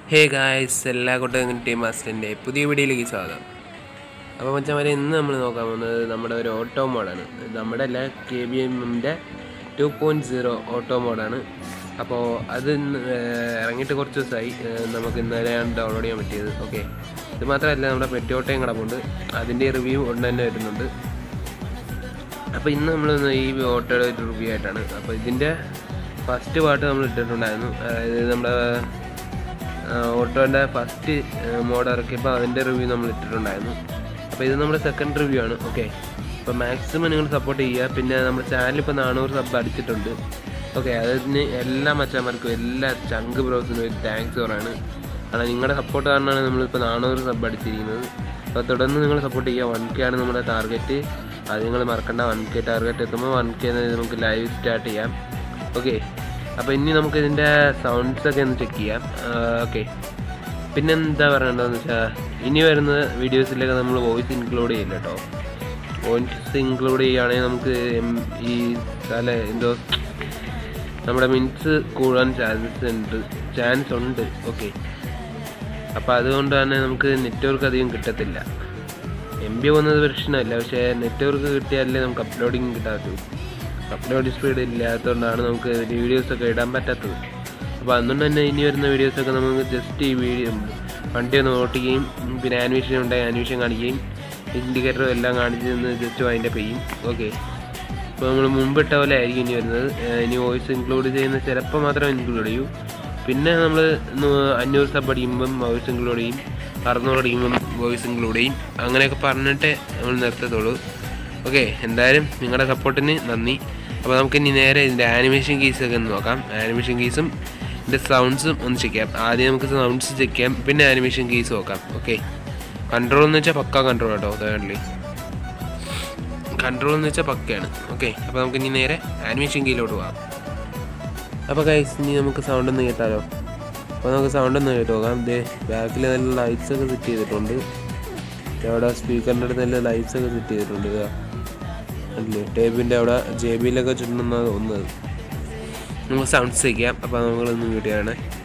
hey guys എല്ലാ കൂട്ടരും team മാസ്റ്ററിൻ്റെ പുതിയ വീഡിയോയിലേക്ക് സ്വാഗതം അപ്പോൾ മച്ചാമാരെ ഇന്ന് നമ്മൾ നോക്കാൻ പോകുന്നത് നമ്മുടെ ഒരു ഓട്ടോ മോഡാണ് നമ്മുടെ അല്ല കെ ബി എമ്മിൻ്റെ ടു പോയിൻറ്റ് സീറോ ഓട്ടോ മോഡാണ് അപ്പോൾ അത് ഇന്ന്, ഏർ, ഇറങ്ങിയിട്ട് കുറച്ച് ദിവസമായി ഏർ, നമുക്ക് ഇന്നലെയാണ് ഡൗൺലോഡ് ചെയ്യാൻ പറ്റിയത് ഓക്കെ ഇത് മാത്രമല്ല നമ്മുടെ പെറ്റി ഓട്ടോയും കിടപ്പുണ്ട് അതിൻ്റെ റിവ്യൂ ഉടനെ തന്നെ വരുന്നുണ്ട് അപ്പോൾ ഇന്ന് നമ്മൾ ഈ ഓട്ടോയുടെ ഒരു റിവ്യൂ ആയിട്ടാണ് അപ്പോൾ ഇതിൻ്റെ ഫസ്റ്റ് പാർട്ട് നമ്മൾ ഇട്ടിട്ടുണ്ടായിരുന്നു അതായത് നമ്മുടെ ഓട്ടോൻ്റെ ഫസ്റ്റ് മോഡ് ഇറക്കിയപ്പോൾ അതിൻ്റെ റിവ്യൂ നമ്മൾ ഇട്ടിട്ടുണ്ടായിരുന്നു അപ്പോൾ ഇത് നമ്മുടെ സെക്കൻഡ് റിവ്യൂ ആണ് ഓക്കെ അപ്പോൾ മാക്സിമം നിങ്ങൾ സപ്പോർട്ട് ചെയ്യുക പിന്നെ നമ്മുടെ ചാനൽ ഇപ്പോൾ നാനൂറ് സബ് അടിച്ചിട്ടുണ്ട് ഓക്കെ അതിന് എല്ലാ മച്ചാന്മാർക്കും എല്ലാ ചങ്ക് ബ്രോസിനും ഒരു താങ്ക്സ് പറയാണ് കാരണം നിങ്ങളുടെ സപ്പോർട്ട് കാരണമാണ് നമ്മളിപ്പോൾ നാനൂറ് സബ് അടിച്ചിരിക്കുന്നത് അപ്പോൾ തുടർന്ന് നിങ്ങൾ സപ്പോർട്ട് ചെയ്യുക വൺ കെ ആണ് നമ്മുടെ ടാർഗറ്റ് അത് നിങ്ങൾ മറക്കണ്ട വൺ കെ ടാർഗറ്റ് എത്തുമ്പോൾ വൺ കെ നമുക്ക് ലൈവ് സ്റ്റാർട്ട് ചെയ്യാം ഓക്കെ അപ്പോൾ ഇനി നമുക്ക് ഇതിൻ്റെ സൗണ്ട്സ് ഒക്കെ ഒന്ന് ചെക്ക് ചെയ്യാം ഓക്കെ പിന്നെ എന്താ പറയേണ്ടതെന്ന് വെച്ചാൽ ഇനി വരുന്ന വീഡിയോസിലൊക്കെ നമ്മൾ വോയിസ് ഇൻക്ലൂഡ് ചെയ്യില്ല കേട്ടോ വോയിസ് ഇൻക്ലൂഡ് ചെയ്യുകയാണെങ്കിൽ നമുക്ക് എം- ഈ തല എന്തോ നമ്മുടെ മിനിറ്റ്സ് കൂടാൻ ചാൻസസ് ഉണ്ട് ചാൻസ് ഉണ്ട് ഓക്കെ അപ്പോൾ അതുകൊണ്ട് തന്നെ നമുക്ക് നെറ്റ്വർക്ക് അധികം കിട്ടത്തില്ല എം ബി പോകുന്നത് പ്രശ്നമല്ല പക്ഷേ നെറ്റ്വർക്ക് കിട്ടിയാലേ നമുക്ക് അപ്ലോഡിങ് കിട്ടാത്തുള്ളൂ അപ്ലോഡ് സ്പീഡ് ഇല്ലാത്തതുകൊണ്ടാണ് നമുക്ക് വീഡിയോസൊക്കെ ഇടാൻ പറ്റാത്തത് അപ്പോൾ അതുകൊണ്ട് തന്നെ ഇനി വരുന്ന വീഡിയോസൊക്കെ നമുക്ക് ജസ്റ്റ് ഈ വീഡിയോ വണ്ടി ഒന്ന് ഓട്ടിക്കുകയും പിന്നെ ആനിമേഷൻ ഉണ്ടെങ്കിൽ ആനിമേഷൻ കാണിക്കുകയും ഇൻഡിക്കേറ്ററും എല്ലാം കാണിച്ച് നിന്ന് ജസ്റ്റ് വൈൻഡപ്പ് ചെയ്യും ഓക്കെ ഇപ്പോൾ നമ്മൾ മുമ്പിട്ട പോലെ ആയിരിക്കും ഇനി വരുന്നത് ഏഹ് ഇനി വോയിസ് ഇൻക്ലൂഡ് ചെയ്യുന്ന ചിലപ്പോൾ മാത്രമേ ഇൻക്ലൂഡ് ചെയ്യൂ പിന്നെ നമ്മൾ അഞ്ഞൂറ് സബ് അടിക്കുമ്പം വോയിസ് ഇൻക്ലൂഡ് ചെയ്യും അറുന്നൂറ് അടിക്കുമ്പം വോയിസ് ഇൻക്ലൂഡ് ചെയ്യും അങ്ങനെയൊക്കെ പറഞ്ഞിട്ടേ നമ്മൾ നിർത്തത്തുള്ളൂ ഓക്കെ എന്തായാലും നിങ്ങളുടെ സപ്പോർട്ടിന് നന്ദി അപ്പോൾ നമുക്ക് ഇനി നേരെ ഇതിൻ്റെ ആനിമേഷൻ കീസൊക്കെ ഒന്ന് നോക്കാം ആനിമേഷൻ കീസും ഇതിൻ്റെ സൗണ്ട്സും ഒന്ന് ചെക്ക് ചെയ്യാം ആദ്യം നമുക്ക് സൗണ്ട്സ് ചെക്ക് ചെയ്യാം പിന്നെ ആനിമേഷൻ കീസ് നോക്കാം ഓക്കെ കൺട്രോൾ എന്ന് വെച്ചാൽ പക്ക കൺട്രോൾ കേട്ടോ ഉദാഹരണത്തിൽ കൺട്രോൾ എന്ന് വെച്ചാൽ പക്കയാണ് ഓക്കെ അപ്പോൾ നമുക്ക് ഇനി നേരെ ആനിമേഷൻ കീയിലോട്ട് പോകാം അപ്പോൾ കൈസ് ഇനി നമുക്ക് സൗണ്ട് ഒന്ന് കേട്ടാലോ അപ്പോൾ നമുക്ക് സൗണ്ട് ഒന്ന് കേട്ട് നോക്കാം ഇതേ ബാക്കിൽ നല്ല ലൈറ്റ്സ് ഒക്കെ സെറ്റ് ചെയ്തിട്ടുണ്ട് അവിടെ സ്പീക്കറിൻ്റെ അടുത്ത് നല്ല ലൈറ്റ്സ് ഒക്കെ സെറ്റ് ചെയ്തിട്ടുണ്ട് ഇതാ അല്ലേ ടേബിൻ്റെ അവിടെ ജെ ബിയിലൊക്കെ ചുറ്റുന്ന തോന്നുന്നത് നമുക്ക് സൗണ്ട്സ് വയ്ക്കാം അപ്പോൾ നമ്മളൊന്ന് മ്യൂട്ട് ചെയ്യണേ